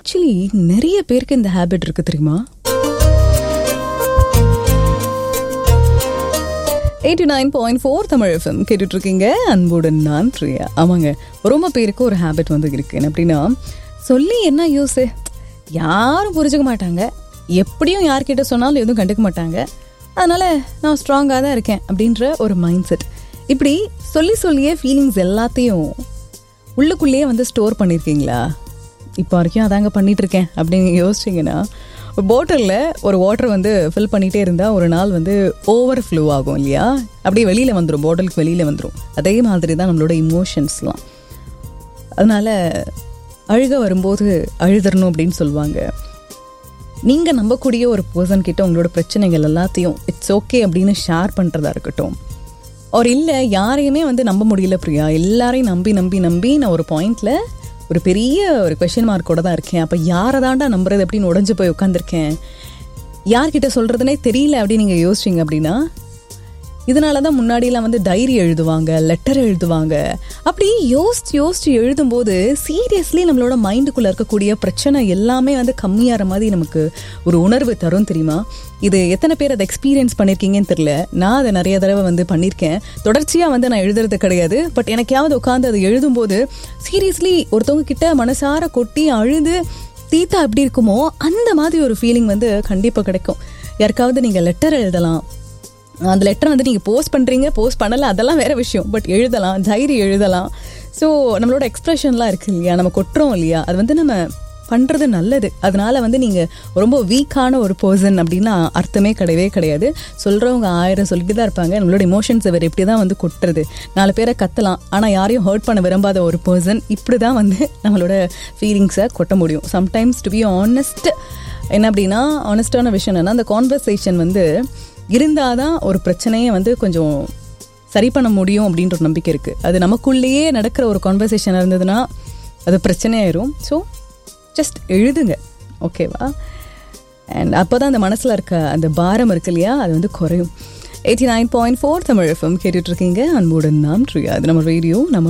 actually நிறைய பேருக்கு இந்த ஹேபிட் இருக்கு தெரியுமா eighty nine point four Tamil FM கேட்டுட்டு இருக்கீங்க அன்புடன் நான் பிரியா ஆமாங்க ரொம்ப பேருக்கு ஒரு ஹேபிட் வந்து இருக்கு என்ன அப்படின்னா சொல்லி என்ன யூஸ் யாரும் புரிஞ்சுக்க மாட்டாங்க எப்படியும் யார்கிட்ட சொன்னாலும் எதுவும் கண்டுக்க மாட்டாங்க அதனால நான் ஸ்ட்ராங்காக தான் இருக்கேன் அப்படின்ற ஒரு மைண்ட் செட் இப்படி சொல்லி சொல்லியே ஃபீலிங்ஸ் எல்லாத்தையும் உள்ளுக்குள்ளேயே வந்து ஸ்டோர் பண்ணியிருக்கீங்களா இப்போ வரைக்கும் அதாங்க பண்ணிட்டு இருக்கேன் அப்படின்னு யோசிச்சிங்கன்னா ஒரு பாட்டிலில் ஒரு வாட்டர் வந்து ஃபில் பண்ணிகிட்டே இருந்தால் ஒரு நாள் வந்து ஓவர் ஃப்ளோ ஆகும் இல்லையா அப்படியே வெளியில் வந்துடும் பாட்டிலுக்கு வெளியில் வந்துடும் அதே மாதிரி தான் நம்மளோட இமோஷன்ஸ்லாம் அதனால் அழுக வரும்போது அழுதரணும் அப்படின்னு சொல்லுவாங்க நீங்கள் நம்பக்கூடிய ஒரு பர்சன் கிட்ட உங்களோட பிரச்சனைகள் எல்லாத்தையும் இட்ஸ் ஓகே அப்படின்னு ஷேர் பண்ணுறதா இருக்கட்டும் ஒரு இல்லை யாரையுமே வந்து நம்ப முடியல பிரியா எல்லாரையும் நம்பி நம்பி நம்பி நான் ஒரு பாயிண்டில் ஒரு பெரிய ஒரு கொஷின் மார்க்கோட தான் இருக்கேன் அப்போ யாரை தாண்டா நம்புறது அப்படின்னு உடஞ்சு போய் உட்காந்துருக்கேன் யார்கிட்ட சொல்கிறதுனே தெரியல அப்படின்னு நீங்கள் யோசிச்சிங்க அப்படின்னா இதனால தான் முன்னாடிலாம் வந்து டைரி எழுதுவாங்க லெட்டர் எழுதுவாங்க அப்படி யோசிச்சு யோசிச்சு எழுதும்போது சீரியஸ்லி நம்மளோட மைண்டுக்குள்ளே இருக்கக்கூடிய பிரச்சனை எல்லாமே வந்து கம்மியாகிற மாதிரி நமக்கு ஒரு உணர்வு தரும் தெரியுமா இது எத்தனை பேர் அதை எக்ஸ்பீரியன்ஸ் பண்ணியிருக்கீங்கன்னு தெரியல நான் அதை நிறைய தடவை வந்து பண்ணியிருக்கேன் தொடர்ச்சியாக வந்து நான் எழுதுறது கிடையாது பட் எனக்காவது உட்காந்து அதை எழுதும்போது சீரியஸ்லி ஒருத்தவங்க கிட்ட மனசார கொட்டி அழுது தீத்தா எப்படி இருக்குமோ அந்த மாதிரி ஒரு ஃபீலிங் வந்து கண்டிப்பாக கிடைக்கும் யாருக்காவது நீங்கள் லெட்டர் எழுதலாம் அந்த லெட்டர் வந்து நீங்கள் போஸ்ட் பண்ணுறீங்க போஸ்ட் பண்ணலை அதெல்லாம் வேற விஷயம் பட் எழுதலாம் டைரி எழுதலாம் ஸோ நம்மளோட எக்ஸ்ப்ரெஷன்லாம் இருக்கு இல்லையா நம்ம கொட்டுறோம் இல்லையா அது வந்து நம்ம பண்ணுறது நல்லது அதனால வந்து நீங்கள் ரொம்ப வீக்கான ஒரு பர்சன் அப்படின்னா அர்த்தமே கிடையவே கிடையாது சொல்கிறவங்க ஆயிரம் சொல்லிட்டு தான் இருப்பாங்க நம்மளோட இமோஷன்ஸை வேறு இப்படி தான் வந்து கொட்டுறது நாலு பேரை கத்தலாம் ஆனால் யாரையும் ஹர்ட் பண்ண விரும்பாத ஒரு பர்சன் இப்படி தான் வந்து நம்மளோட ஃபீலிங்ஸை கொட்ட முடியும் சம்டைம்ஸ் டு பி ஆனஸ்ட் என்ன அப்படின்னா ஆனஸ்டான விஷயம் என்னன்னா அந்த கான்வர்சேஷன் வந்து இருந்தால் தான் ஒரு பிரச்சனையை வந்து கொஞ்சம் சரி பண்ண முடியும் அப்படின்ற ஒரு நம்பிக்கை இருக்குது அது நமக்குள்ளேயே நடக்கிற ஒரு கான்வர்சேஷன் இருந்ததுன்னா அது பிரச்சனையாயிரும் ஸோ ஜஸ்ட் எழுதுங்க ஓகேவா அண்ட் அப்போ தான் அந்த மனசில் இருக்க அந்த பாரம் இருக்கு இல்லையா அது வந்து குறையும் eighty nine point four Tamil FM கேட்டுட்ருக்கீங்க அன்புடன் நான் ட்ரியா அது நம்ம ரேடியோ நம்ம